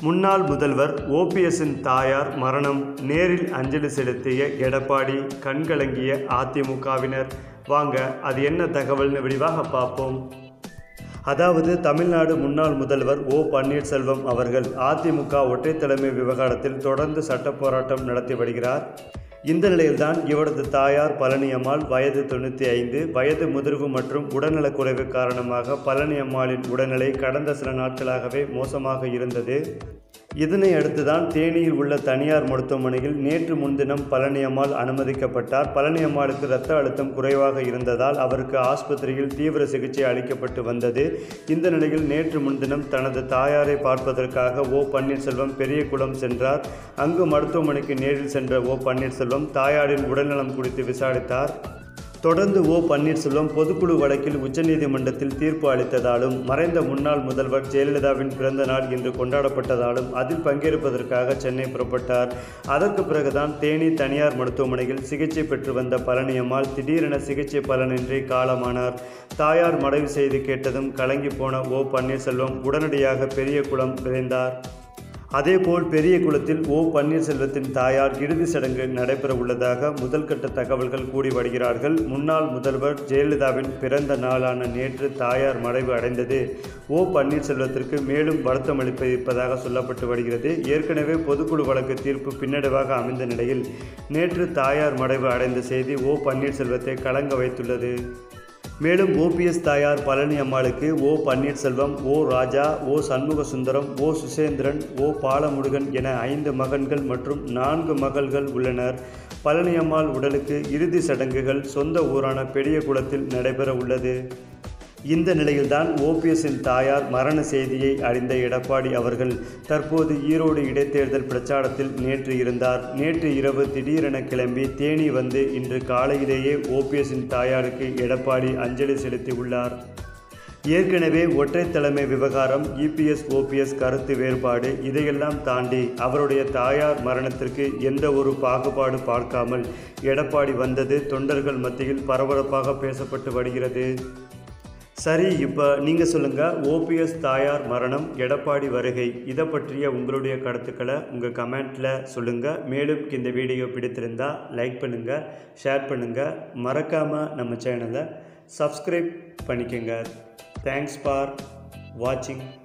முன்னாள் முதல்வர் ஓபிஎஸ்ஸின் தாயார் மரணம் நேரில் அஞ்சலி செலுத்திய எடப்பாடி கண்கலங்கிய அதிமுகவினர் வாங்க அது என்ன தகவல்னு விரிவாக பார்ப்போம் அதாவது தமிழ்நாடு முன்னாள் முதல்வர் ஓ பன்னீர்செல்வம் அவர்கள் அதிமுக ஒற்றை தலைமை விவகாரத்தில் தொடர்ந்து சட்ட போராட்டம் நடத்தி வருகிறார் இந்த நிலையில்தான் இவரது தாயார் பழனியம்மாள் வயது தொண்ணூற்றி ஐந்து வயது முதிர்வு மற்றும் உடல்நலக்குறைவு காரணமாக பழனியம்மாளின் உடல்நிலை கடந்த சில நாட்களாகவே மோசமாக இருந்தது இதனை அடுத்துதான் தேனியில் உள்ள தனியார் மருத்துவமனையில் நேற்று முன்தினம் பழனியம்மாள் அனுமதிக்கப்பட்டார் பழனியம்மாளுக்கு இரத்த அழுத்தம் குறைவாக இருந்ததால் அவருக்கு ஆஸ்பத்திரியில் தீவிர சிகிச்சை அளிக்கப்பட்டு வந்தது இந்த நிலையில் நேற்று முன்தினம் தனது தாயாரை பார்ப்பதற்காக ஓ பன்னீர்செல்வம் பெரியகுளம் சென்றார் அங்கு மருத்துவமனைக்கு நேரில் சென்ற ஓ பன்னீர்செல்வம் தாயாரின் உடல்நலம் குறித்து விசாரித்தார் தொடர்ந்து ஓ பன்னீர்செல்வம் பொதுக்குழு வழக்கில் உச்சநீதிமன்றத்தில் தீர்ப்பு அளித்ததாலும் மறைந்த முன்னாள் முதல்வர் ஜெயலலிதாவின் பிறந்த நாள் இன்று கொண்டாடப்பட்டதாலும் அதில் பங்கேற்பதற்காக சென்னை புறப்பட்டார் அதற்கு பிறகுதான் தேனி தனியார் மருத்துவமனையில் சிகிச்சை பெற்று வந்த பழனியம்மாள் திடீரென சிகிச்சை பலனின்றி காலமானார் தாயார் மறைவு செய்தி கேட்டதும் கலங்கி போன ஓ பன்னீர்செல்வம் உடனடியாக பெரியகுளம் விரைந்தார் அதேபோல் பெரிய குளத்தில் ஓ பன்னீர்செல்வத்தின் தாயார் இறுதி சடங்கு நடைபெற உள்ளதாக முதல்கட்ட தகவல்கள் கூடி வருகிறார்கள் முன்னாள் முதல்வர் ஜெயலலிதாவின் பிறந்த நாளான நேற்று தாயார் மறைவு அடைந்தது ஓ பன்னீர்செல்வத்திற்கு மேலும் வருத்தம் அளிப்ப இருப்பதாக சொல்லப்பட்டு வருகிறது ஏற்கனவே பொதுக்குழு வழக்கு தீர்ப்பு பின்னடைவாக அமைந்த நிலையில் நேற்று தாயார் மறைவு அடைந்த செய்தி ஓ பன்னீர்செல்வத்தை கலங்க வைத்துள்ளது மேலும் ஓபிஎஸ் தாயார் பழனி அம்மாளுக்கு ஓ பன்னீர்செல்வம் ஓ ராஜா ஓ சண்முக சுந்தரம் ஓ சுசேந்திரன் ஓ பாலமுருகன் என ஐந்து மகன்கள் மற்றும் நான்கு மகள்கள் உள்ளனர் பழனியம்மாள் உடலுக்கு இறுதி சடங்குகள் சொந்த ஊரான பெரியகுளத்தில் நடைபெற உள்ளது இந்த நிலையில்தான் ஓபிஎஸ்ஸின் தாயார் மரண செய்தியை அறிந்த எடப்பாடி அவர்கள் தற்போது ஈரோடு இடைத்தேர்தல் பிரச்சாரத்தில் நேற்று இருந்தார் நேற்று இரவு திடீரென கிளம்பி தேனி வந்து இன்று காலையிலேயே ஓபிஎஸ்ஸின் தாயாருக்கு எடப்பாடி அஞ்சலி செலுத்தியுள்ளார் ஏற்கனவே ஒற்றை தலைமை விவகாரம் இபிஎஸ் ஓபிஎஸ் கருத்து வேறுபாடு இதையெல்லாம் தாண்டி அவருடைய தாயார் மரணத்திற்கு எந்த ஒரு பாகுபாடு பார்க்காமல் எடப்பாடி வந்தது தொண்டர்கள் மத்தியில் பரபரப்பாக பேசப்பட்டு வருகிறது சரி இப்போ நீங்கள் சொல்லுங்கள் ஓபிஎஸ் தாயார் மரணம் எடப்பாடி வருகை இதை பற்றிய உங்களுடைய கருத்துக்களை உங்கள் கமெண்ட்டில் சொல்லுங்கள் மேலும் இந்த வீடியோ பிடித்திருந்தால் லைக் பண்ணுங்கள் ஷேர் பண்ணுங்கள் மறக்காமல் நம்ம சேனலை சப்ஸ்கிரைப் பண்ணிக்கோங்க தேங்க்ஸ் ஃபார் வாட்சிங்